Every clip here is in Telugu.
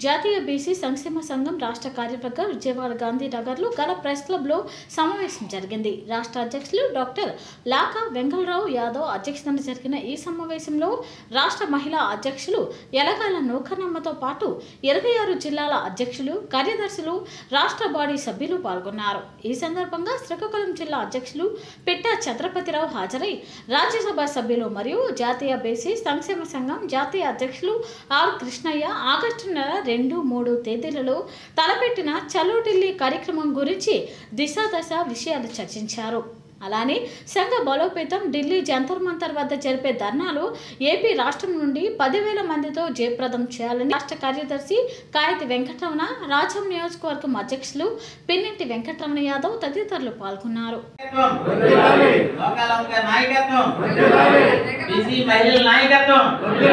జాతీయ బీసీ సంక్షేమ సంఘం రాష్ట్ర కార్యవర్గ విజయవాడ గాంధీ నగర్లో గల ప్రెస్ క్లబ్లో సమావేశం జరిగింది రాష్ట్ర అధ్యక్షులు డాక్టర్ లాకా వెంగళరావు యాదవ్ అధ్యక్షతన జరిగిన ఈ సమావేశంలో రాష్ట్ర మహిళా అధ్యక్షులు ఎలగాల నూకనమ్మతో పాటు ఇరవై ఆరు జిల్లాల అధ్యక్షులు కార్యదర్శులు రాష్ట్ర బాడీ సభ్యులు పాల్గొన్నారు ఈ సందర్భంగా శ్రీకాకుళం జిల్లా అధ్యక్షులు పిట్టా ఛత్రపతిరావు హాజరై రాజ్యసభ సభ్యులు మరియు జాతీయ బీసీ సంక్షేమ సంఘం జాతీయ అధ్యక్షులు ఆర్ కృష్ణయ్య ఆగస్టు నెల రెండు మూడు తేదీలలో తలపెట్టిన చలో ఢిల్లీ కార్యక్రమం గురించి దిశ దశ విషయాలు చర్చించారు అలానే సంఘ బలోపేతం ఢిల్లీ జంతర్ మంతర్ వద్ద జరిపే ధర్నాలు ఏపీ రాష్ట్రం నుండి పదివేల మందితో జయప్రదం చేయాలని రాష్ట్ర కార్యదర్శి కాయతి వెంకటరమణ రాజం నియోజకవర్గం అధ్యక్షులు పిన్నింటి వెంకటరమణ యాదవ్ తదితరులు పాల్గొన్నారు లోకాలంక నాయకత్వం బీసీ మహిళల నాయకత్వం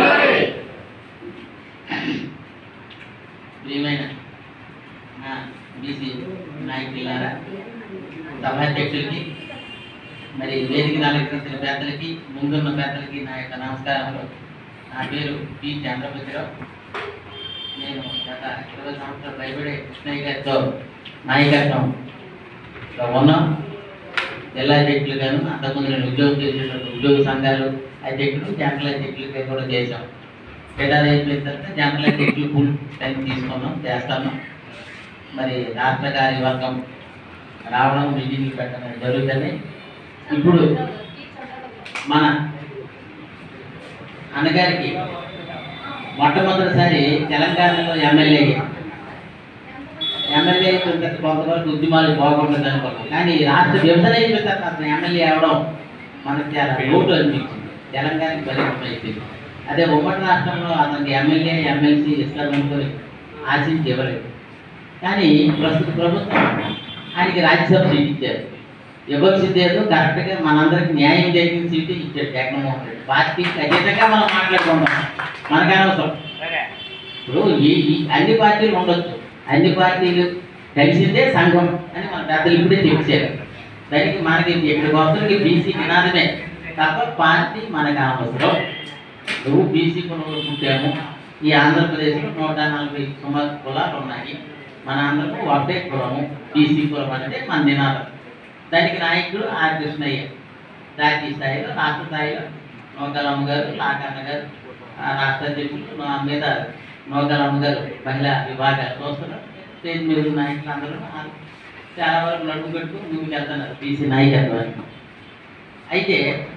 ప్రియమైన నా బీసీ నాయకులారా సభాధ్యక్షులకి మరి వేదికను అలంకరించిన పెద్దలకి ముందున్న పెద్దలకి నా యొక్క నమస్కారములు నా పేరు పి చంద్రపతిరావు నేను గత ఇరవై సంవత్సరాలు భయపడే కృష్ణయ్య గారితో నాయకత్వంలో ఉన్నాం జిల్లా అధ్యక్షులు గాను అంతకుముందు నేను ఉద్యోగం చేసేటప్పుడు ఉద్యోగ సంఘాలు అధ్యక్షులు జనరల్ అధ్యక్షులుగా కూడా చేశాం ఫెడరల్ అయిపోయిన తర్వాత జనరల్ అధ్యక్షులు ఫుల్ టైం తీసుకున్నాం చేస్తాము మరి రాష్ట్ర కార్యవర్గం రావడం మీటింగ్లు పెట్టడం జరుగుతుంది ఇప్పుడు మన అన్నగారికి మొట్టమొదటిసారి తెలంగాణలో ఎమ్మెల్యే ఎమ్మెల్యే కొంతవరకు ఉద్యమాలు బాగుంటుంది అనుకున్నాం కానీ రాష్ట్ర విభజన అయిపోయిన తర్వాత అతను ఎమ్మెల్యే అవడం మనకు చాలా లోటు అనిపించింది తెలంగాణకి బలితం అయిపోయింది అదే ఉమ్మడి రాష్ట్రంలో అతనికి ఎమ్మెల్యే ఎమ్మెల్సీ ఇస్తారనుకొని ఆశించి ఇవ్వలేదు కానీ ప్రస్తుత ప్రభుత్వం ఆయనకి రాజ్యసభ సీట్ ఇచ్చారు ఇవ్వాల్సింది ఏదో కరెక్ట్గా మనందరికి న్యాయం జరిగిన సీటు ఇచ్చాడు జగన్మోహన్ రెడ్డి పార్టీకి ఖచ్చితంగా మనం మాట్లాడుకుందాం మనకు అనవసరం ఇప్పుడు ఈ ఈ అన్ని పార్టీలు ఉండొచ్చు అన్ని పార్టీలు కలిసిందే సంఘం అని మన పెద్దలు ఇప్పుడే చెప్పారు దానికి మనకి ఇక్కడికి వస్తుంది బీసీ నినాదమే తప్ప పార్టీ మనకు అనవసరం నువ్వు బీసీ కులంలో పుట్టాము ఈ ఆంధ్రప్రదేశ్లో నూట నలభై సుమారు కులాలు ఉన్నాయి మన అందరికీ ఒకటే కులము బీసీ కులం అంటే మన నినాదం దానికి నాయకుడు ఆర్ కృష్ణయ్య జాతీయ స్థాయిలో రాష్ట్ర స్థాయిలో నోకలమ్మ గారు లాకన్న గారు ఆ రాష్ట్ర అధ్యక్షులు నా మీద నోకలమ్మ గారు మహిళా విభాగాలు చూస్తున్నారు స్టేజ్ మీద ఉన్న నాయకులు అందరూ ఆ- చాలా వరకు నడుము కట్టుకుని ముందుకు వెళ్తున్నారు బీసీ నాయకత్వానికి అయితే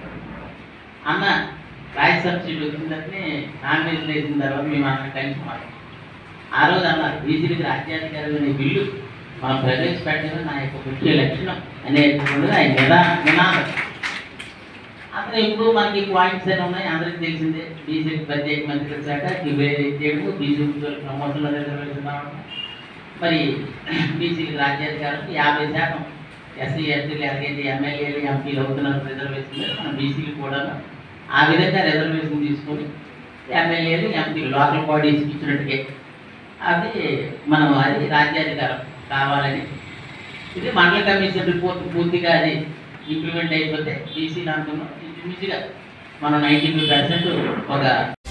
అన్న రాజ్యసభ సీట్ వచ్చిందని నామినేషన్ వేసిన తర్వాత మేము అన్న కలిసి మాట్లాడాం ఆ రోజు అన్నారు బీసీలకు రాజ్యాధికారులు బిల్లు మనం ప్రవేశపెట్టడం నా యొక్క ముఖ్య లక్షణం అనేటువంటిది ఆయన నిదా నినాదం అతను ఇప్పుడు మనకి పాయింట్స్ అని ఉన్నాయి అందరికీ తెలిసిందే బీసీకి ప్రత్యేక మంత్రిత్వ శాఖ వేరే చేయడము బీసీ ప్రమోషన్ల రిజర్వేషన్ రావడం మరి బీసీకి రాజ్యాధికారులకు యాభై శాతం ఎస్సీ ఎస్టీలు ఎల్కేజీ ఎమ్మెల్యేలు ఎంపీలు అవుతున్నారు రిజర్వేషన్ మీద మన బీసీలు కూడా ఆ విధంగా రిజర్వేషన్ తీసుకొని ఎమ్మెల్యేలు ఎంపీలు లోకల్ బాడీస్కి ఇచ్చినట్టుగా అది మనం అది రాజ్యాధికారం కావాలని ఇది మండల కమిషన్ రిపోర్ట్ పూర్తిగా అది ఇంప్లిమెంట్ అయిపోతే బీసీ దాంట్లో ఇంచుమించుగా మనం నైంటీ టూ పర్సెంట్ ఒక